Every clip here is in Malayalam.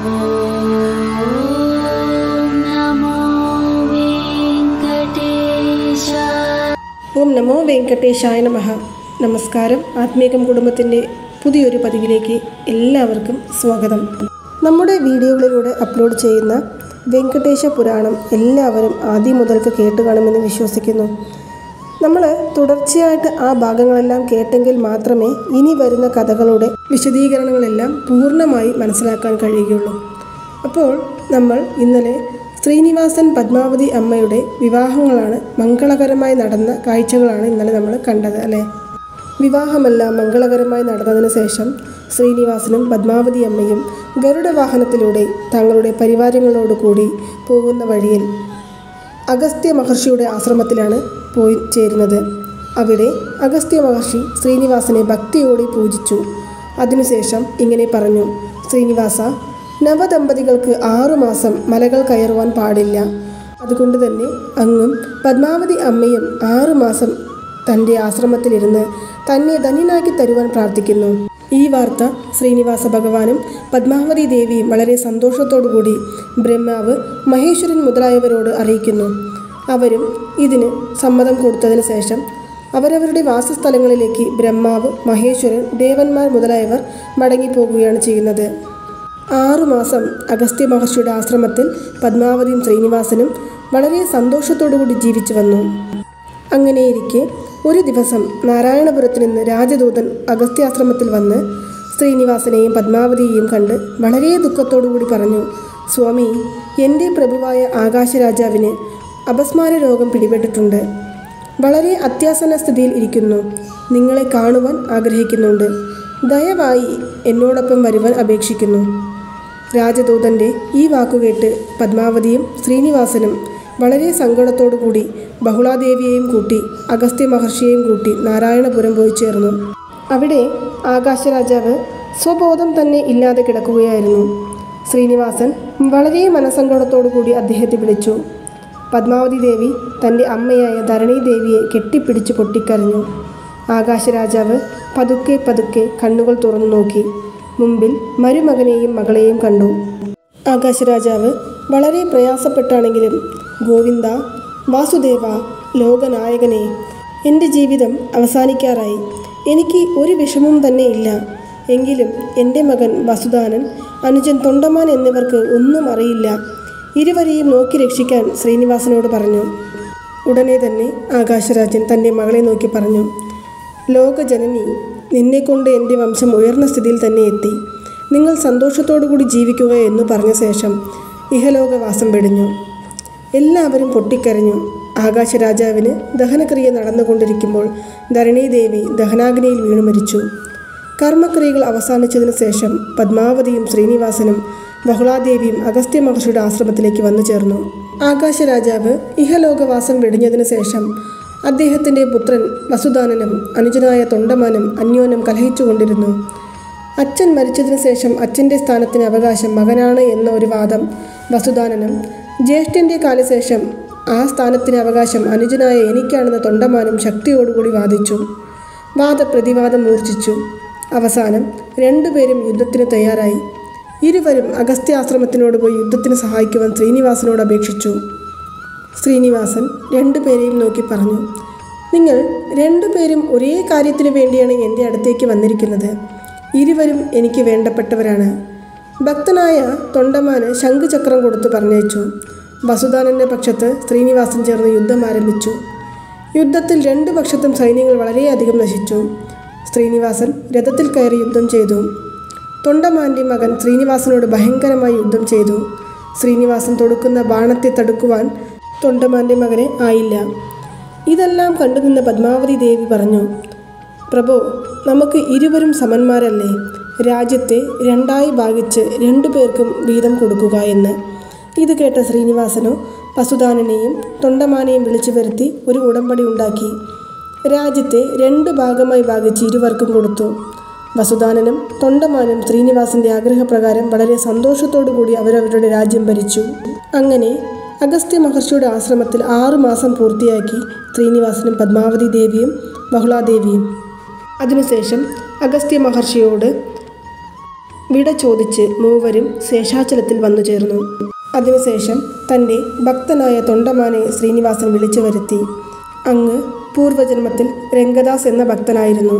नमो वेङ्कटेशाय ഓം നമോ വെങ്കടേശായ നമഃ നമസ്കാരം ആത്മീകം കുടുംബത്തിൻ്റെ പുതിയൊരു പതിവിലേക്ക് എല്ലാവർക്കും സ്വാഗതം നമ്മുടെ വീഡിയോകളിലൂടെ അപ്ലോഡ് ചെയ്യുന്ന വെങ്കടേശ പുരാണം എല്ലാവരും ആദ്യം മുതൽക്ക് കേട്ട് കാണുമെന്ന് വിശ്വസിക്കുന്നു നമ്മൾ തുടർച്ചയായിട്ട് ആ ഭാഗങ്ങളെല്ലാം കേട്ടെങ്കിൽ മാത്രമേ ഇനി വരുന്ന കഥകളുടെ വിശദീകരണങ്ങളെല്ലാം പൂർണ്ണമായി മനസ്സിലാക്കാൻ കഴിയുകയുള്ളൂ അപ്പോൾ നമ്മൾ ഇന്നലെ ശ്രീനിവാസൻ പത്മാവതി അമ്മയുടെ വിവാഹങ്ങളാണ് മംഗളകരമായി നടന്ന കാഴ്ചകളാണ് ഇന്നലെ നമ്മൾ കണ്ടത് അല്ലേ വിവാഹമെല്ലാം മംഗളകരമായി നടന്നതിന് ശേഷം ശ്രീനിവാസനും പത്മാവതി അമ്മയും ഗരുഡ വാഹനത്തിലൂടെ തങ്ങളുടെ പരിവാരങ്ങളോടുകൂടി പോകുന്ന വഴിയിൽ അഗസ്ത്യ മഹർഷിയുടെ ആശ്രമത്തിലാണ് പോയി ചേരുന്നത് അവിടെ അഗസ്ത്യ മഹർഷി ശ്രീനിവാസനെ ഭക്തിയോടെ പൂജിച്ചു അതിനുശേഷം ഇങ്ങനെ പറഞ്ഞു ശ്രീനിവാസ നവദമ്പതികൾക്ക് ആറുമാസം മലകൾ കയറുവാൻ പാടില്ല അതുകൊണ്ട് തന്നെ അങ്ങും പത്മാവതി അമ്മയും ആറുമാസം തൻ്റെ ആശ്രമത്തിലിരുന്ന് തന്നെ ധന്യനാക്കി തരുവാൻ പ്രാർത്ഥിക്കുന്നു ഈ വാർത്ത ശ്രീനിവാസ ഭഗവാനും പത്മാവതി ദേവിയും വളരെ സന്തോഷത്തോടുകൂടി ബ്രഹ്മാവ് മഹേശ്വരൻ മുതലായവരോട് അറിയിക്കുന്നു അവരും ഇതിന് സമ്മതം കൊടുത്തതിന് ശേഷം അവരവരുടെ വാസസ്ഥലങ്ങളിലേക്ക് ബ്രഹ്മാവ് മഹേശ്വരൻ ദേവന്മാർ മുതലായവർ മടങ്ങിപ്പോകുകയാണ് ചെയ്യുന്നത് ആറുമാസം അഗസ്ത്യ മഹർഷിയുടെ ആശ്രമത്തിൽ പത്മാവതിയും ശ്രീനിവാസനും വളരെ സന്തോഷത്തോടുകൂടി ജീവിച്ചു വന്നു അങ്ങനെയിരിക്കെ ഒരു ദിവസം നാരായണപുരത്ത് നിന്ന് രാജദൂതൻ അഗസ്ത്യാശ്രമത്തിൽ വന്ന് ശ്രീനിവാസനെയും പത്മാവതിയെയും കണ്ട് വളരെ ദുഃഖത്തോടുകൂടി പറഞ്ഞു സ്വാമി എൻ്റെ പ്രഭുവായ ആകാശരാജാവിന് അപസ്മാര രോഗം പിടിപെട്ടിട്ടുണ്ട് വളരെ അത്യാസന്ന സ്ഥിതിയിൽ ഇരിക്കുന്നു നിങ്ങളെ കാണുവാൻ ആഗ്രഹിക്കുന്നുണ്ട് ദയവായി എന്നോടൊപ്പം വരുവാൻ അപേക്ഷിക്കുന്നു രാജദൂതൻ്റെ ഈ വാക്കുകേട്ട് പത്മാവതിയും ശ്രീനിവാസനും വളരെ സങ്കടത്തോടു കൂടി ബഹുളാദേവിയെയും കൂട്ടി അഗസ്ത്യ മഹർഷിയെയും കൂട്ടി നാരായണപുരം പോയി ചേർന്നു അവിടെ ആകാശരാജാവ് സ്വബോധം തന്നെ ഇല്ലാതെ കിടക്കുകയായിരുന്നു ശ്രീനിവാസൻ വളരെ മനസങ്കടത്തോടു കൂടി അദ്ദേഹത്തെ വിളിച്ചു പത്മാവതി ദേവി തൻ്റെ അമ്മയായ ധരണി ദേവിയെ കെട്ടിപ്പിടിച്ച് പൊട്ടിക്കരഞ്ഞു ആകാശരാജാവ് പതുക്കെ പതുക്കെ കണ്ണുകൾ തുറന്നു നോക്കി മുമ്പിൽ മരുമകനെയും മകളെയും കണ്ടു ആകാശരാജാവ് വളരെ പ്രയാസപ്പെട്ടാണെങ്കിലും ഗോവിന്ദ വാസുദേവ ലോകനായകനെ എൻ്റെ ജീവിതം അവസാനിക്കാറായി എനിക്ക് ഒരു വിഷമവും തന്നെ ഇല്ല എങ്കിലും എൻ്റെ മകൻ വസുദാനൻ അനുജൻ തൊണ്ടമാൻ എന്നിവർക്ക് ഒന്നും അറിയില്ല ഇരുവരെയും നോക്കി രക്ഷിക്കാൻ ശ്രീനിവാസനോട് പറഞ്ഞു ഉടനെ തന്നെ ആകാശരാജൻ തൻ്റെ മകളെ നോക്കി പറഞ്ഞു ലോകജനനി നിന്നെക്കൊണ്ട് എൻ്റെ വംശം ഉയർന്ന സ്ഥിതിയിൽ തന്നെ എത്തി നിങ്ങൾ സന്തോഷത്തോടുകൂടി ജീവിക്കുക എന്ന് പറഞ്ഞ ശേഷം ഇഹലോകവാസം വെടിഞ്ഞു എല്ലാവരും പൊട്ടിക്കരഞ്ഞു ആകാശരാജാവിന് ദഹനക്രിയ നടന്നുകൊണ്ടിരിക്കുമ്പോൾ ധരണീദേവി ദഹനാഗ്നിയിൽ വീണു മരിച്ചു കർമ്മക്രിയകൾ അവസാനിച്ചതിനു ശേഷം പത്മാവതിയും ശ്രീനിവാസനും ബഹുളാദേവിയും അഗസ്ത്യ മഹർഷിയുടെ ആശ്രമത്തിലേക്ക് വന്നു ചേർന്നു ആകാശരാജാവ് ഇഹലോകവാസം വെടിഞ്ഞതിനു ശേഷം അദ്ദേഹത്തിൻ്റെ പുത്രൻ വസുദാനനും അനുജനായ തൊണ്ടമാനും അന്യോന്യം കലഹിച്ചുകൊണ്ടിരുന്നു അച്ഛൻ മരിച്ചതിനു ശേഷം അച്ഛൻ്റെ സ്ഥാനത്തിന് അവകാശം മകനാണ് എന്ന ഒരു വാദം വസുദാനനും ജ്യേഷ്ഠൻ്റെ കാലശേഷം ആ സ്ഥാനത്തിന് അവകാശം അനുജനായ എനിക്കാണെന്ന് തൊണ്ടമാനും ശക്തിയോടുകൂടി വാദിച്ചു വാദപ്രതിവാദം മൂർച്ഛിച്ചു അവസാനം രണ്ടുപേരും യുദ്ധത്തിന് തയ്യാറായി ഇരുവരും അഗസ്ത്യാശ്രമത്തിനോട് പോയി യുദ്ധത്തിന് സഹായിക്കുവാൻ ശ്രീനിവാസനോട് അപേക്ഷിച്ചു ശ്രീനിവാസൻ രണ്ടുപേരെയും നോക്കി പറഞ്ഞു നിങ്ങൾ രണ്ടുപേരും ഒരേ കാര്യത്തിനു വേണ്ടിയാണ് എൻ്റെ അടുത്തേക്ക് വന്നിരിക്കുന്നത് ഇരുവരും എനിക്ക് വേണ്ടപ്പെട്ടവരാണ് ഭക്തനായ തൊണ്ടമാന് ശംഖുചക്രം കൊടുത്തു പറഞ്ഞയച്ചു വസുദാനൻ്റെ പക്ഷത്ത് ശ്രീനിവാസൻ ചേർന്ന് യുദ്ധം ആരംഭിച്ചു യുദ്ധത്തിൽ രണ്ടു പക്ഷത്തും സൈന്യങ്ങൾ വളരെയധികം നശിച്ചു ശ്രീനിവാസൻ രഥത്തിൽ കയറി യുദ്ധം ചെയ്തു തൊണ്ടമാൻ്റെ മകൻ ശ്രീനിവാസനോട് ഭയങ്കരമായി യുദ്ധം ചെയ്തു ശ്രീനിവാസൻ തൊടുക്കുന്ന ബാണത്തെ തടുക്കുവാൻ തൊണ്ടമാൻ്റെ മകന് ആയില്ല ഇതെല്ലാം കണ്ടുനിന്ന പത്മാവതി ദേവി പറഞ്ഞു പ്രഭു നമുക്ക് ഇരുവരും സമന്മാരല്ലേ രാജ്യത്തെ രണ്ടായി ഭാഗിച്ച് രണ്ടു പേർക്കും വീതം കൊടുക്കുക എന്ന് ഇത് കേട്ട ശ്രീനിവാസനോ വസുദാനനെയും തൊണ്ടമാനെയും വിളിച്ചു വരുത്തി ഒരു ഉടമ്പടി ഉണ്ടാക്കി രാജ്യത്തെ രണ്ട് ഭാഗമായി ഭാഗിച്ച് ഇരുവർക്കും കൊടുത്തു വസുദാനനും തൊണ്ടമാനും ശ്രീനിവാസന്റെ ആഗ്രഹപ്രകാരം വളരെ സന്തോഷത്തോടു കൂടി അവരവരുടെ രാജ്യം ഭരിച്ചു അങ്ങനെ അഗസ്ത്യ മഹർഷിയുടെ ആശ്രമത്തിൽ ആറു മാസം പൂർത്തിയാക്കി ശ്രീനിവാസനും പത്മാവതി ദേവിയും ബഹുളാദേവിയും അതിനുശേഷം അഗസ്ത്യ മഹർഷിയോട് വിട ചോദിച്ച് മൂവരും ശേഷാചലത്തിൽ വന്നു ചേർന്നു അതിനുശേഷം തൻ്റെ ഭക്തനായ തൊണ്ടമാനെ ശ്രീനിവാസൻ വിളിച്ചു വരുത്തി അങ്ങ് പൂർവജന്മത്തിൽ രംഗദാസ് എന്ന ഭക്തനായിരുന്നു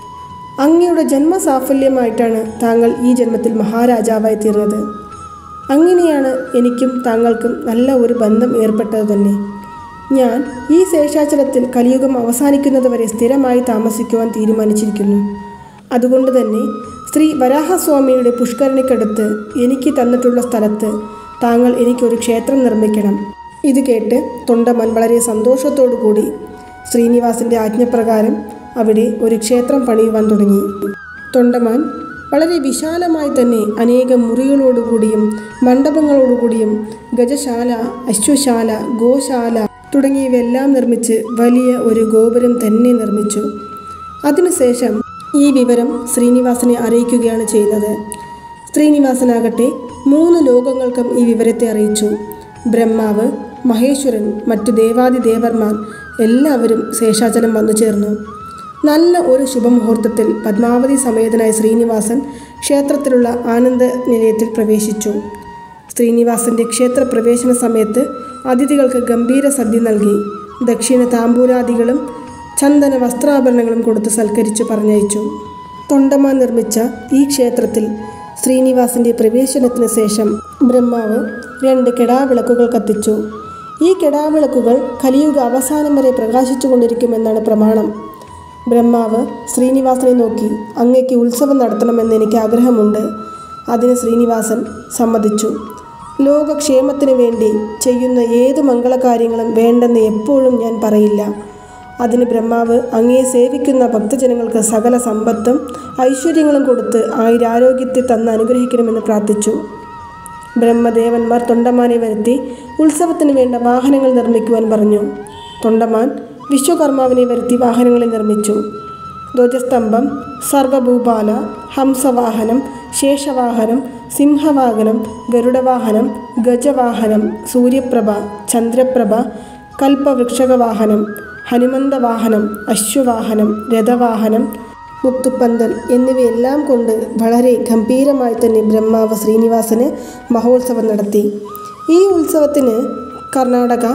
അങ്ങയുടെ ജന്മസാഫല്യമായിട്ടാണ് താങ്കൾ ഈ ജന്മത്തിൽ മഹാരാജാവായി തീർന്നത് അങ്ങനെയാണ് എനിക്കും താങ്കൾക്കും നല്ല ഒരു ബന്ധം ഏർപ്പെട്ടത് തന്നെ ഞാൻ ഈ ശേഷാചലത്തിൽ കലിയുഗം അവസാനിക്കുന്നതുവരെ സ്ഥിരമായി താമസിക്കുവാൻ തീരുമാനിച്ചിരിക്കുന്നു അതുകൊണ്ട് തന്നെ ശ്രീ വരാഹസ്വാമിയുടെ പുഷ്കരണിക്കടുത്ത് എനിക്ക് തന്നിട്ടുള്ള സ്ഥലത്ത് താങ്കൾ എനിക്കൊരു ക്ഷേത്രം നിർമ്മിക്കണം ഇത് കേട്ട് തൊണ്ടമൻ വളരെ സന്തോഷത്തോടു കൂടി ശ്രീനിവാസിൻ്റെ ആജ്ഞപ്രകാരം അവിടെ ഒരു ക്ഷേത്രം പണിയുവാൻ തുടങ്ങി തൊണ്ടമാൻ വളരെ വിശാലമായി തന്നെ അനേകം മുറികളോടുകൂടിയും മണ്ഡപങ്ങളോടുകൂടിയും ഗജശാല അശ്വശാല ഗോശാല തുടങ്ങിയവയെല്ലാം നിർമ്മിച്ച് വലിയ ഒരു ഗോപുരം തന്നെ നിർമ്മിച്ചു അതിനുശേഷം ഈ വിവരം ശ്രീനിവാസനെ അറിയിക്കുകയാണ് ചെയ്യുന്നത് ശ്രീനിവാസനാകട്ടെ മൂന്ന് ലോകങ്ങൾക്കും ഈ വിവരത്തെ അറിയിച്ചു ബ്രഹ്മാവ് മഹേശ്വരൻ മറ്റു ദേവാദി ദേവർമാർ എല്ലാവരും ശേഷാചലം വന്നു ചേർന്നു നല്ല ഒരു ശുഭമുഹൂർത്തത്തിൽ പത്മാവതി സമേതനായ ശ്രീനിവാസൻ ക്ഷേത്രത്തിലുള്ള ആനന്ദ നിലയത്തിൽ പ്രവേശിച്ചു ശ്രീനിവാസന്റെ ക്ഷേത്രപ്രവേശന സമയത്ത് അതിഥികൾക്ക് ഗംഭീര സദ്യ നൽകി ദക്ഷിണ താമ്പൂലാദികളും ചന്ദന വസ്ത്രാഭരണങ്ങളും കൊടുത്ത് സൽക്കരിച്ചു പറഞ്ഞയച്ചു തൊണ്ടമാൻ നിർമ്മിച്ച ഈ ക്ഷേത്രത്തിൽ ശ്രീനിവാസന്റെ പ്രവേശനത്തിന് ശേഷം ബ്രഹ്മാവ് രണ്ട് കെടാവിളക്കുകൾ കത്തിച്ചു ഈ കെടാവിളക്കുകൾ കലിയുഗ അവസാനം വരെ പ്രകാശിച്ചു കൊണ്ടിരിക്കുമെന്നാണ് പ്രമാണം ബ്രഹ്മാവ് ശ്രീനിവാസനെ നോക്കി അങ്ങയ്ക്ക് ഉത്സവം നടത്തണമെന്ന് എനിക്ക് ആഗ്രഹമുണ്ട് അതിന് ശ്രീനിവാസൻ സമ്മതിച്ചു ലോകക്ഷേമത്തിന് വേണ്ടി ചെയ്യുന്ന ഏത് മംഗളകാര്യങ്ങളും വേണ്ടെന്ന് എപ്പോഴും ഞാൻ പറയില്ല അതിന് ബ്രഹ്മാവ് അങ്ങയെ സേവിക്കുന്ന ഭക്തജനങ്ങൾക്ക് സകല സമ്പത്തും ഐശ്വര്യങ്ങളും കൊടുത്ത് ആയുരാരോഗ്യത്തെ തന്ന് അനുഗ്രഹിക്കണമെന്ന് പ്രാർത്ഥിച്ചു ബ്രഹ്മദേവന്മാർ തൊണ്ടമാനെ വരുത്തി ഉത്സവത്തിന് വേണ്ട വാഹനങ്ങൾ നിർമ്മിക്കുവാൻ പറഞ്ഞു തൊണ്ടമാൻ വിശ്വകർമാവിനെ വരുത്തി വാഹനങ്ങളെ നിർമ്മിച്ചു ധ്വജസ്തംഭം സർവഭൂപാല ഹംസവാഹനം ശേഷവാഹനം സിംഹവാഹനം ഗരുഡവാഹനം ഗജവാഹനം സൂര്യപ്രഭ ചന്ദ്രപ്രഭ കൽപ്പവൃക്ഷകവാഹനം ഹനുമന്തവാഹനം അശ്വവാഹനം രഥവാഹനം മുത്തുപ്പന്തൽ എന്നിവയെല്ലാം കൊണ്ട് വളരെ ഗംഭീരമായി തന്നെ ബ്രഹ്മാവ് ശ്രീനിവാസന് മഹോത്സവം നടത്തി ഈ ഉത്സവത്തിന് കർണാടക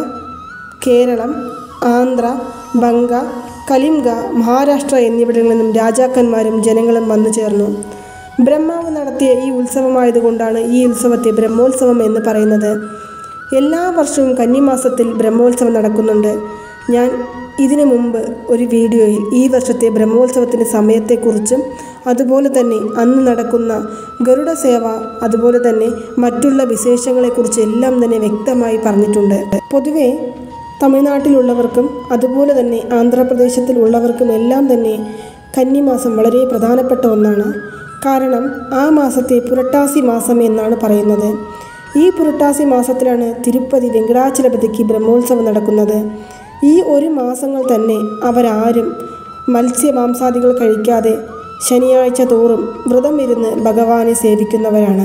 കേരളം ആന്ധ്ര ബംഗ കലിംഗ മഹാരാഷ്ട്ര എന്നിവിടങ്ങളിൽ നിന്നും രാജാക്കന്മാരും ജനങ്ങളും വന്നു ചേർന്നു ബ്രഹ്മാവ് നടത്തിയ ഈ ഉത്സവമായതുകൊണ്ടാണ് ഈ ഉത്സവത്തെ ബ്രഹ്മോത്സവം എന്ന് പറയുന്നത് എല്ലാ വർഷവും കന്നിമാസത്തിൽ ബ്രഹ്മോത്സവം നടക്കുന്നുണ്ട് ഞാൻ ഇതിനു മുമ്പ് ഒരു വീഡിയോയിൽ ഈ വർഷത്തെ ബ്രഹ്മോത്സവത്തിൻ്റെ സമയത്തെക്കുറിച്ചും അതുപോലെ തന്നെ അന്ന് നടക്കുന്ന ഗരുഡ സേവ അതുപോലെ തന്നെ മറ്റുള്ള വിശേഷങ്ങളെക്കുറിച്ച് എല്ലാം തന്നെ വ്യക്തമായി പറഞ്ഞിട്ടുണ്ട് പൊതുവേ തമിഴ്നാട്ടിലുള്ളവർക്കും അതുപോലെ തന്നെ ആന്ധ്രാപ്രദേശത്തിലുള്ളവർക്കും എല്ലാം തന്നെ കന്നിമാസം വളരെ പ്രധാനപ്പെട്ട ഒന്നാണ് കാരണം ആ മാസത്തെ പുരട്ടാസി മാസം എന്നാണ് പറയുന്നത് ഈ പുരട്ടാസി മാസത്തിലാണ് തിരുപ്പതി വെങ്കടാചലപതിക്ക് ബ്രഹ്മോത്സവം നടക്കുന്നത് ഈ ഒരു മാസങ്ങൾ തന്നെ അവരാരും മത്സ്യമാംസാദികൾ കഴിക്കാതെ ശനിയാഴ്ച തോറും വ്രതം ഇരുന്ന് ഭഗവാനെ സേവിക്കുന്നവരാണ്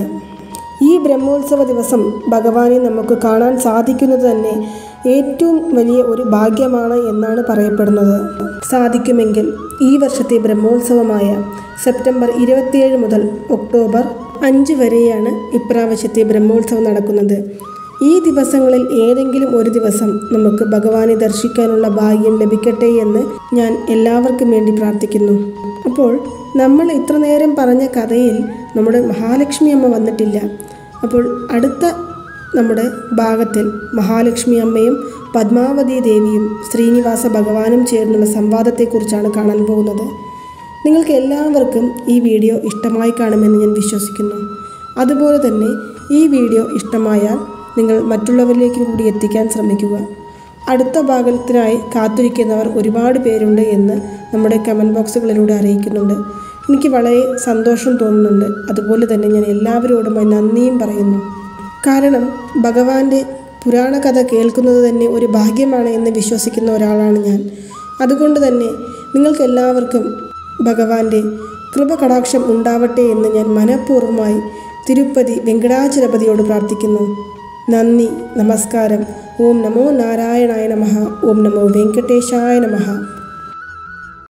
ഈ ബ്രഹ്മോത്സവ ദിവസം ഭഗവാനെ നമുക്ക് കാണാൻ സാധിക്കുന്നത് തന്നെ ഏറ്റവും വലിയ ഒരു ഭാഗ്യമാണ് എന്നാണ് പറയപ്പെടുന്നത് സാധിക്കുമെങ്കിൽ ഈ വർഷത്തെ ബ്രഹ്മോത്സവമായ സെപ്റ്റംബർ ഇരുപത്തിയേഴ് മുതൽ ഒക്ടോബർ അഞ്ച് വരെയാണ് ഇപ്രാവശ്യത്തെ ബ്രഹ്മോത്സവം നടക്കുന്നത് ഈ ദിവസങ്ങളിൽ ഏതെങ്കിലും ഒരു ദിവസം നമുക്ക് ഭഗവാനെ ദർശിക്കാനുള്ള ഭാഗ്യം ലഭിക്കട്ടെ എന്ന് ഞാൻ എല്ലാവർക്കും വേണ്ടി പ്രാർത്ഥിക്കുന്നു അപ്പോൾ നമ്മൾ ഇത്ര നേരം പറഞ്ഞ കഥയിൽ നമ്മുടെ മഹാലക്ഷ്മി അമ്മ വന്നിട്ടില്ല അപ്പോൾ അടുത്ത നമ്മുടെ ഭാഗത്തിൽ മഹാലക്ഷ്മി അമ്മയും പത്മാവതി ദേവിയും ശ്രീനിവാസ ഭഗവാനും ചേർന്നുള്ള സംവാദത്തെക്കുറിച്ചാണ് കാണാൻ പോകുന്നത് നിങ്ങൾക്ക് എല്ലാവർക്കും ഈ വീഡിയോ ഇഷ്ടമായി കാണുമെന്ന് ഞാൻ വിശ്വസിക്കുന്നു അതുപോലെ തന്നെ ഈ വീഡിയോ ഇഷ്ടമായാൽ നിങ്ങൾ മറ്റുള്ളവരിലേക്കും കൂടി എത്തിക്കാൻ ശ്രമിക്കുക അടുത്ത ഭാഗത്തിനായി കാത്തിരിക്കുന്നവർ ഒരുപാട് പേരുണ്ട് എന്ന് നമ്മുടെ കമൻറ്റ് ബോക്സുകളിലൂടെ അറിയിക്കുന്നുണ്ട് എനിക്ക് വളരെ സന്തോഷം തോന്നുന്നുണ്ട് അതുപോലെ തന്നെ ഞാൻ എല്ലാവരോടുമായി നന്ദിയും പറയുന്നു കാരണം ഭഗവാന്റെ പുരാണ കഥ കേൾക്കുന്നത് തന്നെ ഒരു ഭാഗ്യമാണ് എന്ന് വിശ്വസിക്കുന്ന ഒരാളാണ് ഞാൻ അതുകൊണ്ട് തന്നെ നിങ്ങൾക്ക് എല്ലാവർക്കും ഭഗവാന്റെ കൃപ കടാക്ഷം ഉണ്ടാവട്ടെ എന്ന് ഞാൻ മനഃപൂർവ്വമായി തിരുപ്പതി വെങ്കടാചലപതിയോട് പ്രാർത്ഥിക്കുന്നു നന്ദി നമസ്കാരം ഓം നമോ നാരായണായ നമഃ ഓം നമോ വെങ്കടേശായ നമഃ